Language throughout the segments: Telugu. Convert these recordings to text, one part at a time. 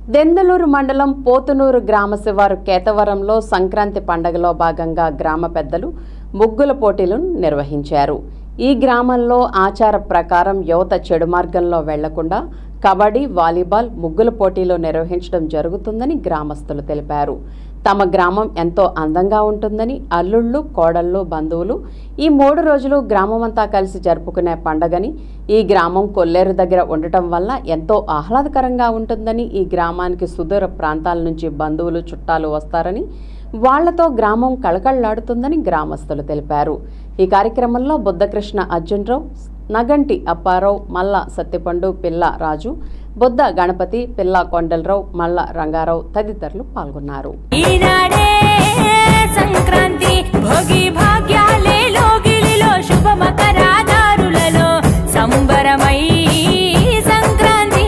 దెందలూరు మండలం పోతునూరు గ్రామ శివారు కేతవరంలో సంక్రాంతి పండగలో భాగంగా గ్రామ పెద్దలు ముగ్గుల పోటీలను నిర్వహించారు ఈ గ్రామంలో ఆచార ప్రకారం యువత చెడు మార్గంలో వెళ్లకుండా కబడ్డీ వాలీబాల్ ముగ్గుల పోటీలు నిర్వహించడం జరుగుతుందని గ్రామస్తులు తెలిపారు తమ గ్రామం ఎంతో అందంగా ఉంటుందని అల్లుళ్ళు కోడళ్ళు బంధువులు ఈ మూడు రోజులు గ్రామమంతా కలిసి జరుపుకునే పండగని ఈ గ్రామం కొల్లేరు దగ్గర ఉండటం వల్ల ఎంతో ఆహ్లాదకరంగా ఉంటుందని ఈ గ్రామానికి సుదూర ప్రాంతాల నుంచి బంధువులు చుట్టాలు వస్తారని వాళ్లతో గ్రామం కళకళలాడుతుందని గ్రామస్తులు తెలిపారు ఈ కార్యక్రమంలో బుద్ధకృష్ణ అర్జున్రావు నగంటి అప్పారావు మల్ల సత్తిపండు పిల్ల రాజు బుద్ధ గణపతి పిల్ల కొండలరావు మల్ల రంగారావు తదితరులు పాల్గొన్నారు ఈనాడే సంక్రాంతి భోగి భాగ్యాలే లోగిలిలో శుభ మకరాదారులలో సంబరమై సంక్రాంతి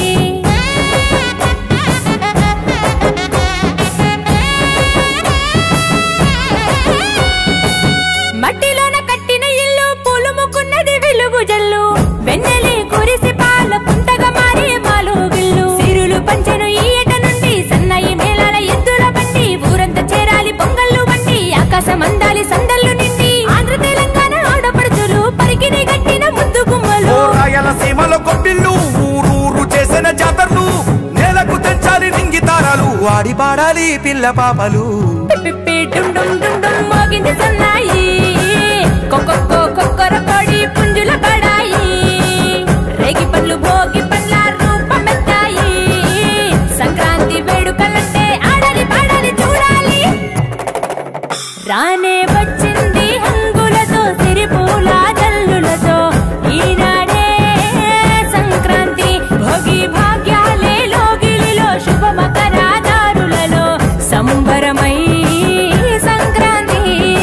మట్టిలోన కట్టిన ఇల్లు పులుముకున్నది వెలుగు జల్లు వెన్నెలి కురిసి పాల పుంతగా మారి మాలుగిల్లు సిరులు పంచెను ఈ ఏట నుండి సన్నయి మేళాల ఎద్దుల బండి ఊరంతా చేరాలి పొంగళ్ళు బండి ఆకాశం అందాలి సందళ్ళు నిండి ఆంధ్ర తెలంగాణ ఆడపడుచులు పరికిని గట్టిన ముద్దు గుమ్మలు ఓ రాయలసీమలో కొట్టిల్లు ఊరూరు చేసిన జాతరలు నేలకు తెచ్చాలి నింగి తారాలు ఆడి పాడాలి పిల్ల పాపలు పిప్పి డుమ్ డుమ్ డుమ్ డుమ్ మోగింది సన్నాయి కొక్కొక్కో కొక్కర కొడి పుంజుల పడాయి రేగి పండ్లు భోగి పండ్ల రూపమెత్తాయి సంక్రాంతి వేడుకలంటే ఆడాలి పాడాలి చూడాలి రానే వచ్చింది హంగులతో సిరిపూల జల్లులతో ఈనాడే సంక్రాంతి భోగి భాగ్యాలే లోగిలిలో శుభ మకరాదారులలో సంబరమై సంక్రాంతి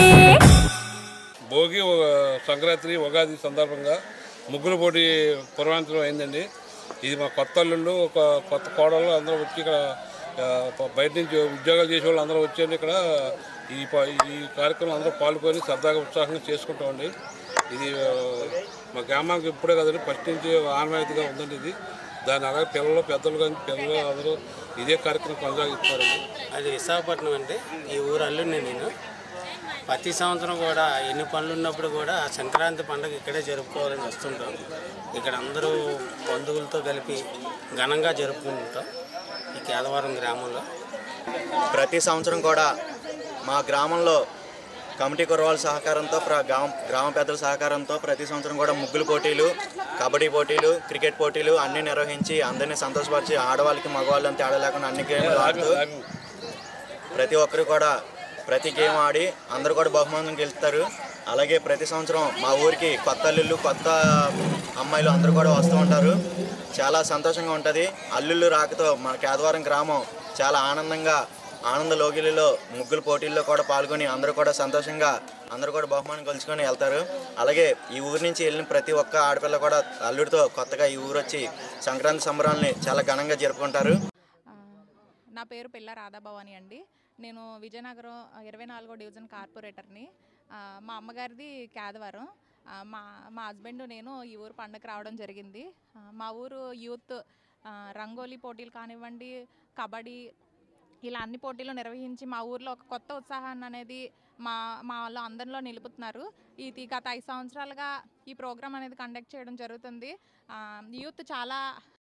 భోగి ఉ- సంక్రాంతి ఉగాది సందర్భంగా ముగ్గులు పోటీ పురమాంతరం అయిందండి ఇది మా కొత్త అల్లుళ్ళు ఒక కొత్త కోడళ్ళు అందరూ వచ్చి ఇక్కడ ఆ, ప- బయట నుంచి ఉద్యోగాలు చేసే వాళ్ళు అందరూ వచ్చి ఇక్కడ ఈ ప- ఈ కార్యక్రమం అందరూ పాల్గొని సరదాగా ఉత్సాహంగా చేసుకుంటామండి ఇది ఆ, మా గ్రామానికి ఇప్పుడే కదండి ఫస్ట్ నుంచి ఆనవాయితీగా ఉందండి ఇది దాని అలాగే పిల్లలు పెద్దలు కానీ పిల్లలు అందరూ ఇదే కార్యక్రమం కొనసాగిస్తారండి అది విశాఖపట్నం అండి ఈ ఊరు అల్లుడిని నేను ప్రతి సంవత్సరం కూడా ఎన్ని పనులు ఉన్నప్పుడు కూడా సంక్రాంతి పండుగ ఇక్కడే జరుపుకోవాలని వస్తుంటాం ఇక్కడ అందరూ బంధువులతో కలిపి ఘనంగా జరుపుకుంటాం ఈ కేదవరం గ్రామంలో ప్రతి సంవత్సరం కూడా మా గ్రామంలో కమిటీ కురవాళ్ళ సహకారంతో ప్ర గ్రామ గ్రామ పెద్దల సహకారంతో ప్రతి సంవత్సరం కూడా ముగ్గులు పోటీలు కబడ్డీ పోటీలు క్రికెట్ పోటీలు అన్నీ నిర్వహించి అందరినీ సంతోషపరిచి ఆడవాళ్ళకి మగవాళ్ళని తేడా లేకుండా అన్ని గేమ్లు ఆడుతూ ప్రతి ఒక్కరు కూడా ప్రతి గేమ్ ఆడి అందరూ కూడా బహుమానం గెలుస్తారు అలాగే ప్రతి సంవత్సరం మా ఊరికి కొత్త అల్లుళ్ళు కొత్త అమ్మాయిలు అందరూ కూడా వస్తూ ఉంటారు చాలా సంతోషంగా ఉంటుంది అల్లుళ్ళు రాకతో మన కేదవరం గ్రామం చాలా ఆనందంగా ఆనంద లోగిలిలో ముగ్గుల పోటీల్లో కూడా పాల్గొని అందరూ కూడా సంతోషంగా అందరూ కూడా బహుమానం గెలుచుకొని వెళ్తారు అలాగే ఈ ఊరి నుంచి వెళ్ళిన ప్రతి ఒక్క ఆడపిల్ల కూడా అల్లుడితో కొత్తగా ఈ ఊరు వచ్చి సంక్రాంతి సంబరాలని చాలా ఘనంగా జరుపుకుంటారు ఆ, నా పేరు పిల్ల రాధాభవాని అండి నేను విజయనగరం ఇరవై నాలుగో డివిజన్ కార్పొరేటర్ని ఆ, మా అమ్మగారిది కేదవరం ఆ, మా మా హస్బెండ్ నేను ఈ ఊరు పండగ రావడం జరిగింది ఆ, మా ఊరు యూత్ ఆ, రంగోలీ పోటీలు కానివ్వండి కబడ్డీ ఇలా అన్ని పోటీలు నిర్వహించి మా ఊర్లో ఒక కొత్త ఉత్సాహాన్ని అనేది మా మా వాళ్ళు అందరిలో నిలుపుతున్నారు ఇది గత ఐదు సంవత్సరాలుగా ఈ ప్రోగ్రామ్ అనేది కండక్ట్ చేయడం జరుగుతుంది ఆ, యూత్ చాలా